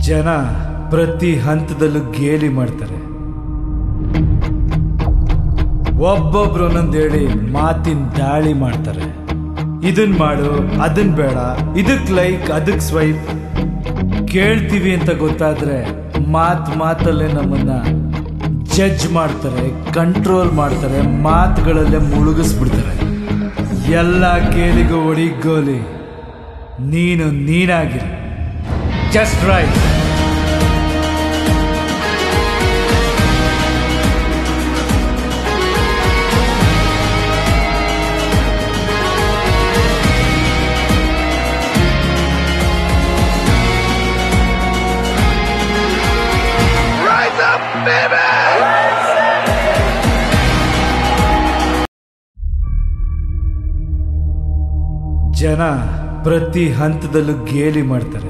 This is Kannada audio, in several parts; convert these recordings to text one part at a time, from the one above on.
ಜನ ಪ್ರತಿ ಹಂತದಲ್ಲೂ ಗೇಲಿ ಮಾಡ್ತಾರೆ ಒಬ್ಬೊಬ್ರು ಒಂದೊಂದು ಹೇಳಿ ಮಾತಿನ ದಾಳಿ ಮಾಡ್ತಾರೆ ಇದನ್ ಮಾಡು ಅದನ್ ಬೇಡ ಇದಕ್ ಲೈಕ್ ಅದಕ್ ಸ್ವೈಪ್ ಕೇಳ್ತೀವಿ ಅಂತ ಗೊತ್ತಾದ್ರೆ ಮಾತ್ ಮಾತಲ್ಲೇ ನಮ್ಮನ್ನ ಜಡ್ಜ್ ಮಾಡ್ತಾರೆ ಕಂಟ್ರೋಲ್ ಮಾಡ್ತಾರೆ ಮಾತುಗಳಲ್ಲೇ ಮುಳುಗಿಸ್ಬಿಡ್ತಾರೆ ಎಲ್ಲ ಕೇಳಿಗೂ ಒಡಿಗೋಲಿ ನೀನು ನೀನಾಗಿರು just right Rise up, baby! ಜನ ಪ್ರತಿ ಹಂತದಲ್ಲೂ ಗೇಲಿ ಮಾಡ್ತಾರೆ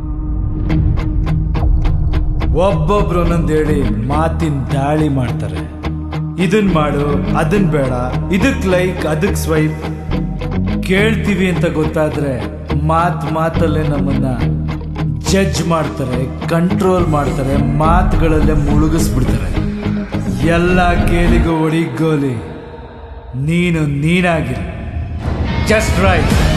ಒಬ್ಬೊಬ್ರು ಒಂದೊಂದು ಹೇಳಿ ಮಾತಿನ ದಾಳಿ ಮಾಡ್ತಾರೆ ಇದನ್ ಮಾಡು ಅದನ್ ಬೇಡ ಇದಕ್ ಲೈಕ್ ಅದಕ್ ಸ್ವೈಪ್ ಕೇಳ್ತೀವಿ ಅಂತ ಗೊತ್ತಾದ್ರೆ ಮಾತ್ ಮಾತಲ್ಲೇ ನಮ್ಮನ್ನ ಜಡ್ಜ್ ಮಾಡ್ತಾರೆ ಕಂಟ್ರೋಲ್ ಮಾಡ್ತಾರೆ ಮಾತುಗಳಲ್ಲೇ ಮುಳುಗಿಸ್ಬಿಡ್ತಾರೆ ಎಲ್ಲ ಕೇಳಿಗೂ ಒಡಿಗೋಲಿ ನೀನು ನೀನಾಗಿರು ಜಸ್ಟ್ ರೈಟ್